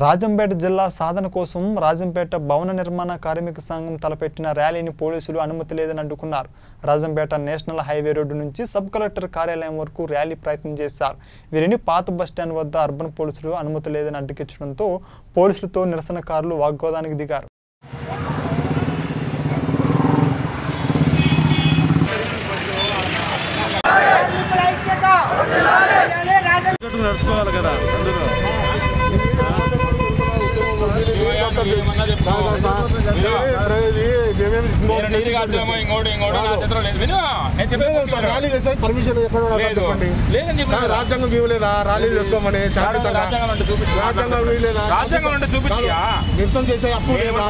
రాజంపేట జిల్లా సాధన కోసం రాజంపేట భవన నిర్మాణ కార్మిక సంఘం తలపెట్టిన ర్యాలీని పోలీసులు అనుమతి లేదని అడ్డుకున్నారు రాజంపేట నేషనల్ హైవే రోడ్డు నుంచి సబ్ కలెక్టర్ కార్యాలయం వరకు ర్యాలీ ప్రయత్నం చేశారు వీరిని పాత బస్టాండ్ వద్ద అర్బన్ పోలీసులు అనుమతి లేదని అడ్డుకించడంతో పోలీసులతో నిరసనకారులు వాగ్వాదానికి దిగారు కార్మికుల ఐక్యత అలానే రాజ కట్టుకు నడుచుకోవాలి కదా అందరూ పర్మిషన్ ఎక్కడ ఉన్నదో లేదు. చెప్పండి లేదని చెప్పి కాదు, రాజ్యాంగం ఇవ్వలేదా ర్యాలీలు చేసుకోమని శాంతియుతంగా. రాజ్యాంగం అంటే చూపించు. రాజ్యాంగం ఇవ్వలేదా రాజ్యాంగం అంటే చూపించయ్యా. కాదు, నిరసన చేసే అప్పు లేదా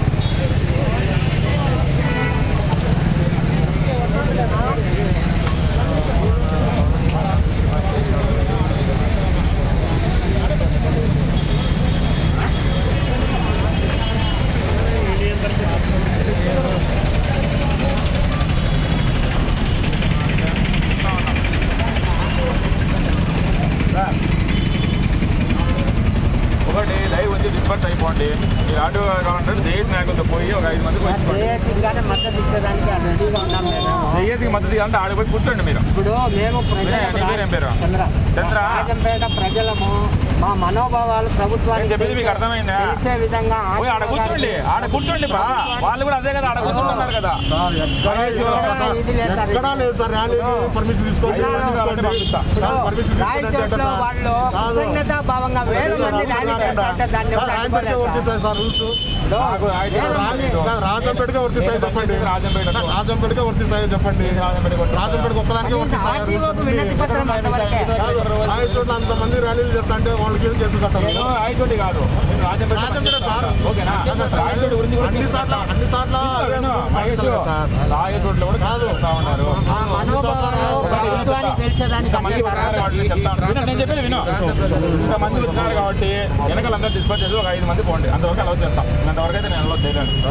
ఒకటి లైవ్ వచ్చి డిస్పర్స్ అయిపోండి మీరు ఆటో కావాలంటే దేశ నాయకులతో పోయి ఒక ఐదు మంది పోయించుకోండి దేశంగానే మద్దతు ఇచ్చడానికి రెడీగా ఉన్నాం మేము దేశకి మద్దతు ఇవ్వాలంటే ఆడ పోయి కూర్చోండి మీరు ఇప్పుడు మేము నీ పేరు ఏం పేరు? చంద్ర చంద్ర. రాజంపేట ప్రజలము మా మనోభావాలు నేను ప్రభుత్వానికి చెప్పేది మీకు తెలిసే- అర్థమైందా? తెలిసే విధంగా పోయి ఆడ కూర్చోండి ఆడ కూర్చోండి బా వాళ్ళు కూడా అదే కదా ఆడ కూర్చుంటున్నారు కదా సార్, ఎక్కడా లేదు సార్. ఇది లేదు సార్. ఎక్కడా లేదు సార్ ర్యాలీకి పర్మిషన్ తీసుకోండి ఐదు మంది తీసుకోండి. పంపిస్తా. కాదు, పర్మిషన్ తీసుకోండి అంటే రాయచోట్లో సార్. వాళ్ళు కాదు. కృతజ్ఞతా భావంగా వేల మంది ర్యాలీ చేస్తుంటే దాన్ని ఎవరు రాజంపేటకే అడ్డుకోలేదు వర్తిస్తాయి సార్ రూల్స్ నాకు ఐదు వేల మంది మంది. కాదు, రాజంపేటకే వర్తిస్తాయి చెప్పండి రాజంపేటకు. రాజంపేటకే వర్తిస్తాయి చెప్పండి రాజంపేటకు వర్తిస్తాయా? రాజంపేటకి ఒక్కదానికే వర్తిస్తాయి ఆర్టీఓకు వినతి పత్రం అంతవరకే కాదు ఆయన చోట్ల అంతమంది ర్యాలీలు చేస్తా అంటే వాళ్ళకి ఏం చేసి కట్టాలి నేను రాయచోటి కాదు నేను రాజంపేట రాజంపేట సార్ ఓకేనా కాదు సార్. రాయచోటి గురించి కూడా అన్ని సార్లు అన్ని సార్లు అదే పాటించాలి సార్ రాయచోట్లో కూడా కాదు. చేస్తా ఉన్నారు ఆ మనోభావాలు ప్రభుత్వానికి తెలిసేదానికి ఇంతమంది అంతే వచ్చినారు సార్. కాబట్టి చెప్తా ఉన్నాను. విను, నేను చెప్పేది విను ఇంతమంది వచ్చినారు కాబట్టి వెనకాల అందరూ డిస్పాచ్ చేసి ఒక ఐదు మంది పోండి అంతవరకు అలౌ చేస్తాం అంతవరకు అయితే నేను అలౌ చేయలేను